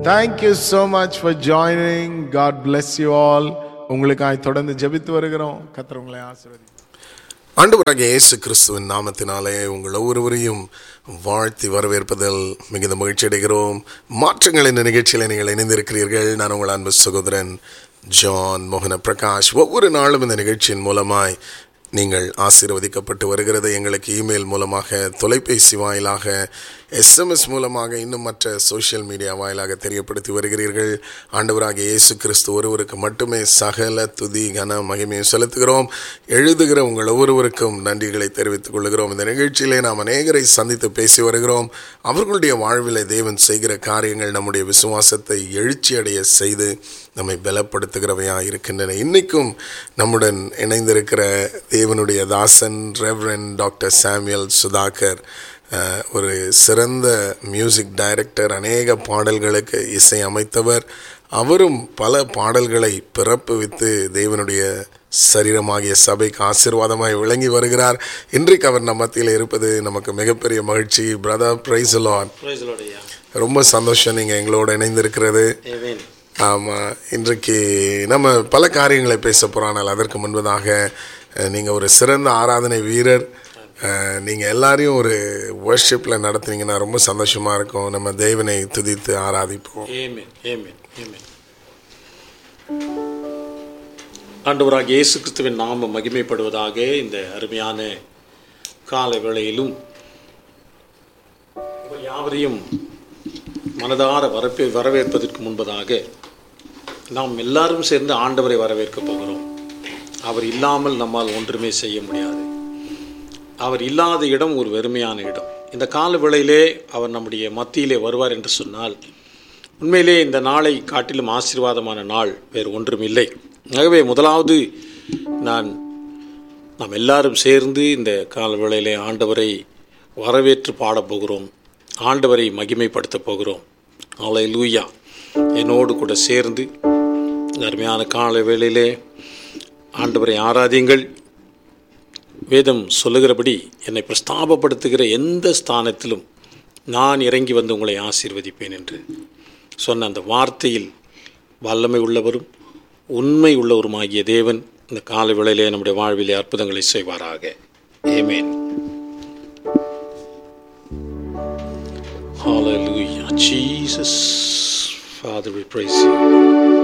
Thank you so much for joining. God bless you all. உங்களுக்காய் தொடர்ந்து ஜெபித்து வருகிறோம் கர்த்தர் உங்களை ஆசீர்வதி ஆண்டவராகிய இயேசு கிறிஸ்துவின் நாமத்தினாலே உங்கள் ஒவ்வொருவரையும் வாழ்த்தி வரவேற்பதில் மிகுந்த மகிழ்ச்சி அடைகிறோம் மாற்றங்கள் என்ற நிகழ்ச்சியில் நீங்கள் இணைந்திருக்கிறீர்கள் நான் உங்கள் அன்பு சகோதரன் ஜான் மோகன பிரகாஷ் ஒவ்வொரு நாளும் இந்த நிகழ்ச்சியின் மூலமாய் நீங்கள் ஆசீர்வதிக்கப்பட்டு வருகிறது எங்களுக்கு இமெயில் மூலமாக தொலைபேசி வாயிலாக எஸ்எம்எஸ் மூலமாக இன்னும் மற்ற சோஷியல் மீடியா வாயிலாக தெரியப்படுத்தி வருகிறீர்கள் ஆண்டவராகிய இயேசு கிறிஸ்து ஒருவருக்கு மட்டுமே சகல துதி கன மகிமையை செலுத்துகிறோம் எழுதுகிற உங்கள் ஒவ்வொருவருக்கும் நன்றிகளை தெரிவித்துக் கொள்கிறோம் இந்த நிகழ்ச்சியிலே நாம் அநேகரை சந்தித்து பேசி வருகிறோம் அவர்களுடைய வாழ்விலே தேவன் செய்கிற காரியங்கள் நம்முடைய விசுவாசத்தை எழுச்சி அடைய செய்து நம்மை பலப்படுத்துகிறவையாக இருக்கின்றன இன்னைக்கும் நம்முடன் இணைந்திருக்கிற தேவனுடைய தாசன் ரெவரன் டாக்டர் சாமுவேல் சுதாகர் அஹ், ஒரு சிறந்த மியூசிக் டைரக்டர் அநேக பாடல்களுக்கு இசை அமைத்தவர் அவரும் பல பாடல்களை பிறப்புவித்து தேவனுடைய சரீரமாகிய சபைக்கு ஆசீர்வாதமாய் விளங்கி வருகிறார் இன்றைக்கு அவர் நம்ம மத்தியில் இருப்பது நமக்கு மிகப்பெரிய மகிழ்ச்சி brother praise lord Praise the Lord, ஐயா. ரொம்ப சந்தோஷம் நீங்கள் எங்களோட இணைந்திருக்கிறது Amen. ஆமாம் இன்றைக்கு நம்ம பல காரியங்களை பேச போகிறோம் ஆனால் அதற்கு முன்பதாக நீங்கள் ஒரு சிறந்த ஆராதனை வீரர் நீங்கள் எல்லாரையும் ஒரு ஒர்ஷிப்பில் நடத்துனீங்கன்னா ரொம்ப சந்தோஷமாக இருக்கும் நம்ம தேவனை துதித்து ஆராதிப்போம் Amen. Amen. Amen. ஆண்டவராகிய இயேசு கிறிஸ்துவின் நாம மகிமைப்படுவதாக இந்த அருமையான கால வேளையிலும் உங்கள் யாவரையும் மனதார வரப்பே வரவேற்பதற்கு முன்பதாக நாம் எல்லாரும் சேர்ந்து ஆண்டவரை வரவேற்க போகிறோம் அவர் இல்லாமல் நம்மால் ஒன்றுமே செய்ய முடியாது அவர் இல்லாத இடம் ஒரு வெறுமையான இடம் இந்த கால வேளையிலே அவர் நம்முடைய மத்தியிலே வருவார் என்று சொன்னால் உண்மையிலே இந்த நாளை காட்டிலும் ஆசீர்வாதமான நாள் வேறு ஒன்றும் இல்லை ஆகவே முதலாவது நான் நாம் எல்லாரும் சேர்ந்து இந்த கால வேளையிலே ஆண்டவரை வரவேற்று பாடப் போகிறோம் ஆண்டவரை மகிமைப்படுத்தப் போகிறோம் ஆலை லூயா என்னோடு கூட சேர்ந்து இந்த அருமையான கால வேளையிலே ஆண்டவரை ஆராதியுங்கள் வேதம் சொல்லுகிறபடி என்னை பிரஸ்தாபப்படுத்துகிற எந்த ஸ்தானத்திலும் நான் இறங்கி வந்து உங்களை ஆசீர்வதிப்பேன் என்று சொன்ன அந்த வார்த்தையில் வல்லமை உள்ளவரும் உண்மை உள்ளவருமாகிய தேவன் இந்த கால வேளையிலே நம்முடைய வாழ்விலே அற்புதங்களை செய்வாராக ஏமேன் Hallelujah. Jesus, Father, we praise you.